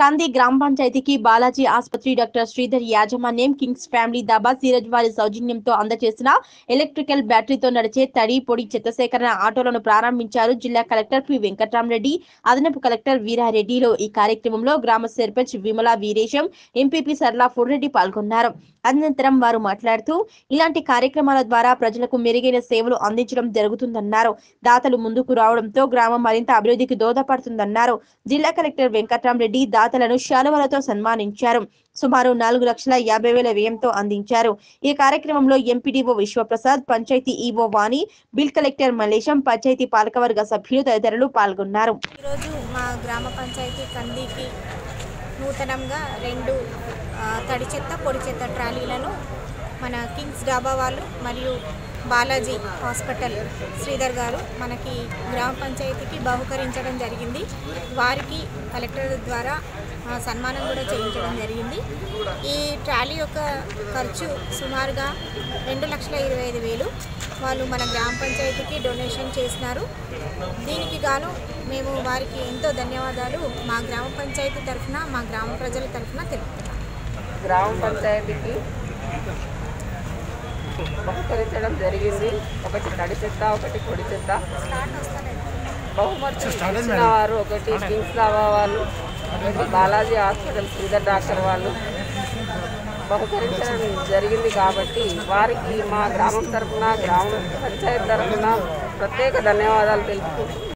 కంది గ్రామ పంచాయతీకి బాలాజీ ఆసుపత్రి డాక్టర్ శ్రీధర్ యాజమాన్యం కింగ్స్ ఫ్యామిలీ దాబా సీరజ్ వారి సౌజన్యంతో అందజేసిన ఎలక్ట్రికల్ బ్యాటరీతో నడిచే తడి పొడి చెత్త సేకరణ ఆటోలను ప్రారంభించారు జిల్లా కలెక్టర్ పి వెంకట్రామరెడ్డి అదనపు కలెక్టర్ వీరారెడ్డిలో ఈ కార్యక్రమంలో గ్రామ సర్పంచ్ విమలా వీరేశం ఎంపీపీ సర్లా ఫుడ్రెడ్డి పాల్గొన్నారు అనంతరం వారు మాట్లాడుతూ ఇలాంటి కార్యక్రమాల ద్వారా ప్రజలకు మెరుగైన సేవలు అందించడం జరుగుతుందన్నారు దాతలు ముందుకు రావడంతో గ్రామం మరింత అభివృద్ధికి దోహదపడుతుందన్నారు జిల్లా కలెక్టర్ వెంకట్రామరెడ్డి దాతలను శాలువలతో సన్మానించారు సుమారు నాలుగు లక్షల యాభై వేల వ్యయంతో అందించారు ఈ కార్యక్రమంలో MPDO Vishwaprasad panchayat EO Vani bill collector Mallesham panchayat పాలకవర్గ సభ్యులు తదితరులు పాల్గొన్నారు ఈరోజు మా గ్రామ పంచాయతీ కందికి నూతనంగా రెండు ఆ, తడి చెత్త పొడి చెత్త ట్రాలీలను మన కింగ్స్ డాబా వాళ్ళు మరియు బాలాజీ హాస్పిటల్ శ్రీధర్ గారు మనకి గ్రామ పంచాయతీకి బహుకరించడం జరిగింది వారికి కలెక్టర్ ద్వారా ఆ, సన్మానం కూడా చేయించడం జరిగింది ఈ ట్రాలీ యొక్క ఖర్చు సుమారుగా రెండు లక్షల ఇరవై ఐదు వేలు వాళ్ళు మన గ్రామ పంచాయతీకి డొనేషన్ చేసినారు దీనికి గాను మేము వారికి ఎంతో ధన్యవాదాలు మా గ్రామ పంచాయతీ తరఫున మా గ్రామ ప్రజల తరఫున తెలుపుతున్నాం గ్రామ పంచాయతీకి బహుకరించడం జరిగింది ఒకటి తడి చెత్త ఒకటి పొడి చెత్త బహుమతి ఇచ్చిన వారు ఒకటి కింగ్స్ దాబా వాళ్ళు ఒకటి బాలాజీ హాస్పిటల్ శ్రీధర్ డాక్టర్ వాళ్ళు బహుకరించడం జరిగింది కాబట్టి వారికి మా గ్రామం తరఫున గ్రామ పంచాయతీ తరఫున ప్రత్యేక ధన్యవాదాలు తెలుపుకుంటున్నాం